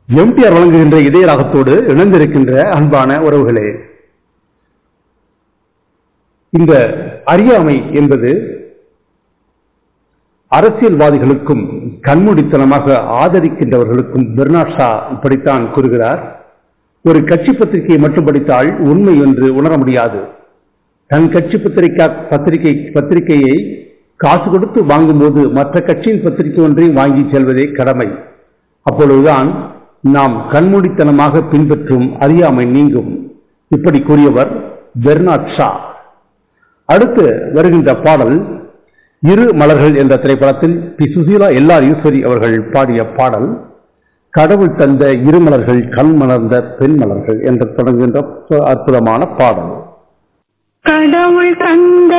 MTR வழங்குகின்ற இதய ராகத்தோடு இணைந்திருக்கின்ற அன்பான உறவுகளே இந்த அறியாமை என்பது அரசியல்வாதிகளுக்கும் கண்மூடித்தனமாக ஆதரிக்கின்றவர்களுக்கும் பெர்னாட் ஷா இப்படித்தான் கூறுகிறார் ஒரு கட்சி பத்திரிகையை மட்டும் படித்தால் உண்மை என்று உணர முடியாது தன் கட்சி பத்திரிகை பத்திரிகை பத்திரிகையை காசு கொடுத்து வாங்கும்போது மற்ற கட்சியின் பத்திரிகை ஒன்றையும் வாங்கி செல்வதே கடமை அப்பொழுதுதான் நாம் கண்மூடித்தனமாக பின்பற்றும் அறியாமை நீங்கும் இப்படி கூறியவர் பெர்னாட் ஷா அடுத்து வருகின்ற பாடல் இரு மலர்கள் என்ற திரைப்படத்தில் பி சுசீலா எல்லார் ஈஸ்வரி அவர்கள் பாடிய பாடல் கடவுள் தந்த இரு மலர்கள் கண் மலர்ந்த பெண் மலர்கள் என்று தொடங்குகின்ற அற்புதமான பாடல் கடவுள் தந்த